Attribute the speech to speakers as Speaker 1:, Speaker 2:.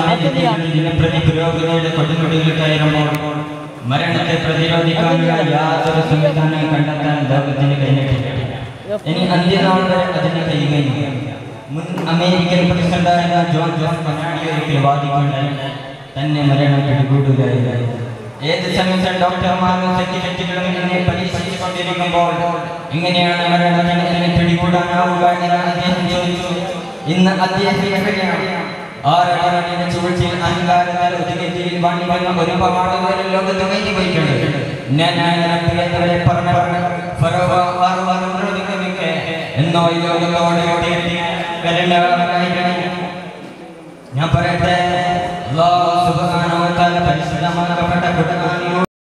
Speaker 1: സാന്നിധ്യത്തിൽ ദിനപ്രതി പുരോഗതിയുടെ കൊടുമുടിയിൽ കയറുമ്പോൾ മരണത്തെ പ്രതിരോധിക്കാനുള്ള യാതൊരു സംവിധാനം കണ്ടെത്താൻ ലോകത്തിന് കഴിഞ്ഞിട്ടില്ല ഇനി അന്ത്യനാൾ വരെ അതിന് കഴിയുകയില്ല മുൻ അമേരിക്കൻ പ്രസിഡന്റായ ജോൺ ജോഫ് കനാഡി ഒരിക്കൽ വാദിക്കുകയുണ്ടായി തന്നെ മരണം പിടികൂടുകയായിരുന്നു ഏത് സമയത്തും ഡോക്ടർമാരും സെക്യൂരിറ്റികളും എന്നെ പരീക്ഷിച്ചുകൊണ്ടിരിക്കുമ്പോൾ എങ്ങനെയാണ് മരണത്തിന് എന്നെ പിടികൂടാനാവുക എന്ന് അദ്ദേഹം ചോദിച്ചു ഇന്ന് അദ്ദേഹം എവിടെയാണ് ആറടിയുടെ ചുവട്ടിൽ അഹങ്കാരത്താൽ ഒതുക്കത്തിൽ വാണിക്കുന്ന ഒരുപാട് പേര് ലോകത്ത് കഴിഞ്ഞു പോയിട്ടുണ്ട് ഞാൻ എന്നവരെ പറഞ്ഞ ഫറോവ ആറ് വാരം പ്രതിക്രമിക്കെ എന്നോ ഈ ലോകത്തോടെ